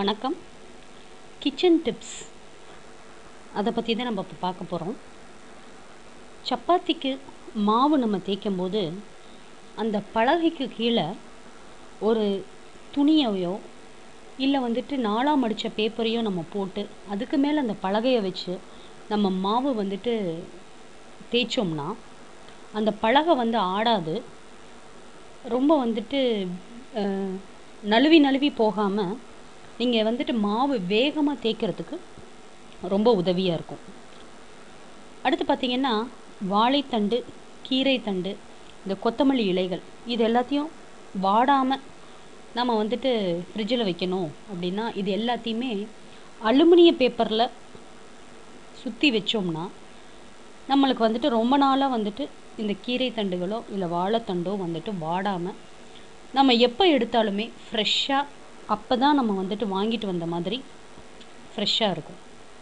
வணக்கம் kitchen tips அதை பற்றி தான் நம்ம இப்போ பார்க்க போகிறோம் சப்பாத்திக்கு மாவு நம்ம தேய்க்கும் போது அந்த பலகைக்கு கீழே ஒரு துணியையோ இல்லை வந்துட்டு நாளாக மடித்த பேப்பரையோ நம்ம போட்டு அதுக்கு மேலே அந்த பலகையை வச்சு நம்ம மாவு வந்துட்டு தேய்ச்சோம்னா அந்த பலகை வந்து ஆடாது ரொம்ப வந்துட்டு அஹ், நழுவி நழுவி போகாமல் நீங்கள் வந்துட்டு மாவு வேகமாக தேய்க்கிறதுக்கு ரொம்ப உதவியாக இருக்கும் அடுத்து பார்த்தீங்கன்னா வாழைத்தண்டு கீரைத்தண்டு இந்த கொத்தமல்லி இலைகள் இது எல்லாத்தையும் வாடாமல் நம்ம வந்துட்டு ஃப்ரிட்ஜில் வைக்கணும் அப்படின்னா இது எல்லாத்தையுமே அலுமினிய பேப்பரில் சுற்றி வச்சோம்னா நம்மளுக்கு வந்துட்டு ரொம்ப நாளாக வந்துட்டு இந்த கீரை தண்டுகளோ இல்லை வாழைத்தண்டோ வந்துட்டு வாடாமல் நம்ம எப்போ எடுத்தாலுமே ஃப்ரெஷ்ஷாக அப்போ தான் நம்ம வந்துட்டு வாங்கிட்டு வந்த மாதிரி ஃப்ரெஷ்ஷாக இருக்கும்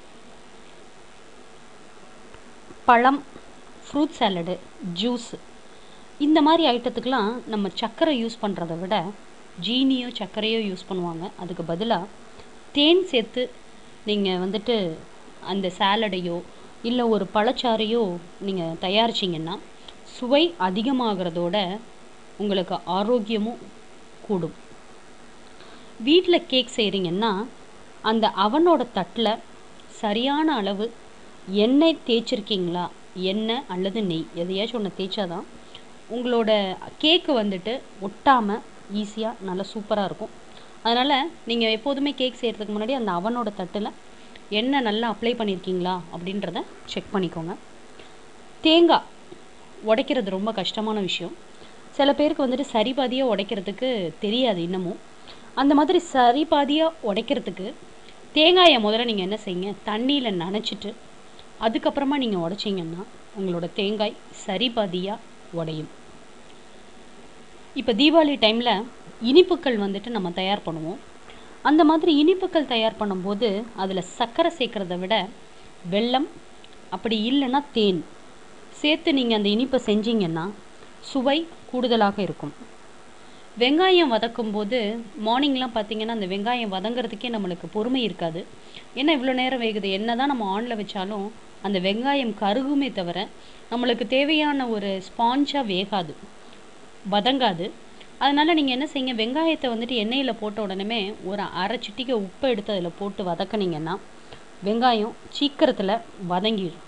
பழம் ஃப்ரூட் சாலடு ஜூஸு இந்த மாதிரி ஐட்டத்துக்கெலாம் நம்ம சர்க்கரை யூஸ் பண்ணுறத விட ஜீனியோ சர்க்கரையோ யூஸ் பண்ணுவாங்க அதுக்கு பதிலாக தேன் சேர்த்து நீங்கள் வந்துட்டு அந்த சாலடையோ இல்லை ஒரு பழச்சாறையோ நீங்கள் தயாரிச்சிங்கன்னா சுவை அதிகமாகிறதோட உங்களுக்கு ஆரோக்கியமும் கூடும் வீட்டில் கேக் செய்கிறீங்கன்னா அந்த அவனோட தட்டில் சரியான அளவு எண்ணெய் தேய்ச்சிருக்கீங்களா எண்ணெய் அல்லது நெய் எதையாச்சும் ஒன்று தேய்ச்சாதான் உங்களோட கேக்கு வந்துட்டு ஒட்டாமல் ஈஸியாக நல்லா சூப்பராக இருக்கும் அதனால் நீங்கள் எப்போதுமே கேக் செய்கிறதுக்கு முன்னாடி அந்த அவனோட தட்டில் எண்ணெய் நல்லா அப்ளை பண்ணியிருக்கீங்களா அப்படின்றத செக் பண்ணிக்கோங்க தேங்காய் உடைக்கிறது ரொம்ப கஷ்டமான விஷயம் சில பேருக்கு வந்துட்டு சரி பாதியாக உடைக்கிறதுக்கு தெரியாது இன்னமும் அந்த மாதிரி சரி பாதியாக உடைக்கிறதுக்கு தேங்காயை முதல்ல நீங்கள் என்ன செய்யுங்க தண்ணியில் நனைச்சிட்டு அதுக்கப்புறமா நீங்கள் உடைச்சிங்கன்னா உங்களோட தேங்காய் சரி பாதியாக உடையும் இப்போ தீபாவளி டைமில் இனிப்புகள் வந்துட்டு நம்ம தயார் பண்ணுவோம் அந்த மாதிரி இனிப்புகள் தயார் பண்ணும்போது அதில் சர்க்கரை சேர்க்கறத விட வெல்லம் அப்படி இல்லைன்னா தேன் சேர்த்து நீங்கள் அந்த இனிப்பை செஞ்சீங்கன்னா சுவை கூடுதலாக இருக்கும் வெங்காயம் வதக்கும் போது மார்னிங்லாம் பார்த்தீங்கன்னா அந்த வெங்காயம் வதங்குறதுக்கே நம்மளுக்கு பொறுமை இருக்காது ஏன்னா இவ்வளோ நேரம் வேகுது என்ன தான் நம்ம ஆனில் வச்சாலும் அந்த வெங்காயம் கருகுமே தவிர நம்மளுக்கு தேவையான ஒரு ஸ்பாஞ்சாக வேகாது வதங்காது அதனால் நீங்கள் என்ன செய்யுங்க வெங்காயத்தை வந்துட்டு எண்ணெயில் போட்ட உடனே ஒரு அரை சிட்டிகை உப்பை எடுத்து அதில் போட்டு வதக்குனீங்கன்னா வெங்காயம் சீக்கிரத்தில் வதங்கிடும்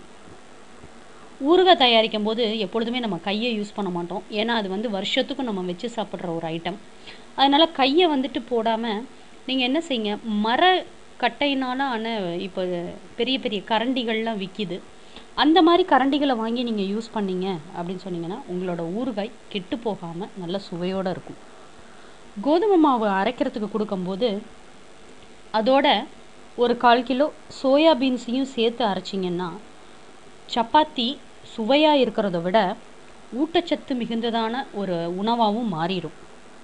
ஊறுகாய் தயாரிக்கும் போது எப்பொழுதுமே நம்ம கையை யூஸ் பண்ண மாட்டோம் ஏன்னா அது வந்து வருஷத்துக்கும் நம்ம வச்சு சாப்பிட்ற ஒரு ஐட்டம் அதனால் கையை வந்துட்டு போடாமல் நீங்கள் என்ன செய்யுங்க மர கட்டையினால ஆன இப்போ பெரிய பெரிய கரண்டிகள்லாம் விற்கிது அந்த மாதிரி கரண்டிகளை வாங்கி நீங்கள் யூஸ் பண்ணீங்க அப்படின்னு சொன்னீங்கன்னா உங்களோட ஊறுகாய் கெட்டு போகாமல் நல்ல சுவையோடு இருக்கும் கோதுமை மாவு அரைக்கிறதுக்கு கொடுக்கும்போது அதோட ஒரு கால் கிலோ சோயா பீன்ஸையும் சேர்த்து அரைச்சிங்கன்னா சப்பாத்தி சுவையாக இருக்கிறத விட ஊட்டச்சத்து மிகுந்ததான ஒரு உணவாகவும் மாறிடும்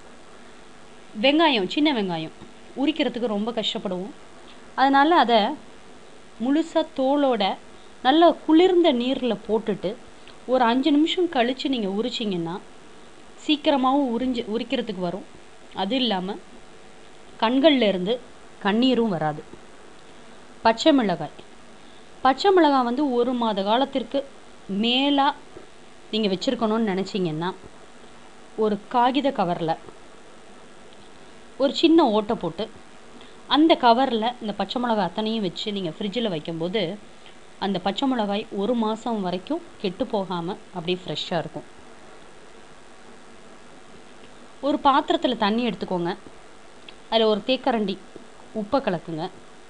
வெங்காயம் சின்ன வெங்காயம் உரிக்கிறதுக்கு ரொம்ப கஷ்டப்படுவோம் அதனால் அதை முழுசாக தோலோட நல்ல குளிர்ந்த நீரில் போட்டுட்டு ஒரு அஞ்சு நிமிஷம் கழித்து நீங்கள் உரிச்சிங்கன்னா சீக்கிரமாகவும் உறிஞ்சு உரிக்கிறதுக்கு வரும் அது இல்லாமல் கண்கள்ல இருந்து கண்ணீரும் வராது பச்சை மிளகாய் பச்சை மிளகாய் வந்து ஒரு மாத காலத்திற்கு மேலாக நீங்கள் வச்சுருக்கணும்னு நினச்சிங்கன்னா ஒரு காகித கவரில் ஒரு சின்ன ஓட்டை போட்டு அந்த கவரில் இந்த பச்சை மிளகாய் அத்தனையும் வச்சு நீங்கள் ஃப்ரிட்ஜில் வைக்கும்போது அந்த பச்சை மிளகாய் ஒரு மாதம் வரைக்கும் கெட்டு போகாமல் அப்படியே ஃப்ரெஷ்ஷாக இருக்கும் ஒரு பாத்திரத்தில் தண்ணி எடுத்துக்கோங்க அதில் ஒரு தேக்கரண்டி உப்பை கலக்குங்க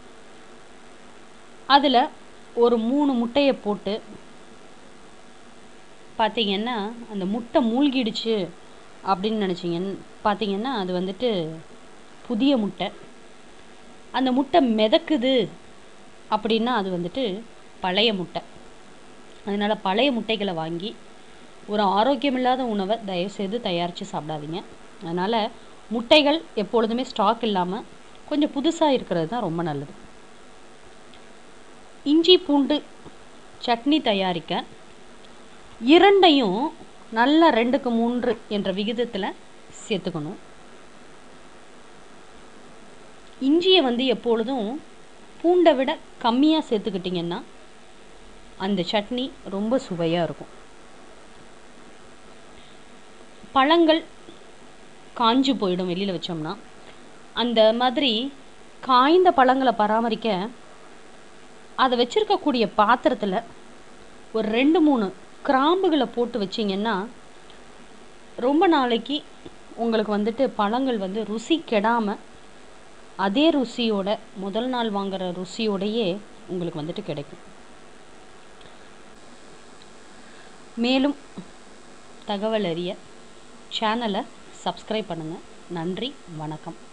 அதில் ஒரு மூணு முட்டையை போட்டு பார்த்தீங்கன்னா அந்த முட்டை மூழ்கிடுச்சு அப்படின்னு நினச்சிங்கன்னு பார்த்தீங்கன்னா அது வந்துட்டு புதிய முட்டை அந்த முட்டை மிதக்குது அப்படின்னா அது வந்துட்டு பழைய முட்டை அதனால் பழைய முட்டைகளை வாங்கி ஒரு ஆரோக்கியமில்லாத உணவை தயவுசெய்து தயாரித்து சாப்பிடாதீங்க அதனால் முட்டைகள் எப்பொழுதுமே ஸ்டாக் இல்லாமல் கொஞ்சம் புதுசாக இருக்கிறது தான் ரொம்ப நல்லது இஞ்சி பூண்டு சட்னி தயாரிக்க இரண்டையும் நல்லா ரெண்டுக்கு மூன்று என்ற விகிதத்தில் சேர்த்துக்கணும் இஞ்சியை வந்து எப்பொழுதும் பூண்டை விட கம்மியாக சேர்த்துக்கிட்டிங்கன்னா அந்த சட்னி ரொம்ப சுவையாக இருக்கும் பழங்கள் காஞ்சு போயிடும் வெளியில் வச்சோம்னா அந்த மாதிரி காய்ந்த பழங்களை பராமரிக்க அதை வச்சுருக்கக்கூடிய பாத்திரத்தில் ஒரு ரெண்டு மூணு கிராம்புகளை போட்டு வச்சிங்கன்னா ரொம்ப நாளைக்கு உங்களுக்கு வந்துட்டு பழங்கள் வந்து ருசி கெடாமல் அதே ருசியோட முதல் நாள் வாங்குகிற ருசியோடையே உங்களுக்கு வந்துட்டு கிடைக்கும் மேலும் தகவல் அறிய சேனலை சப்ஸ்கிரைப் பண்ணுங்கள் நன்றி வணக்கம்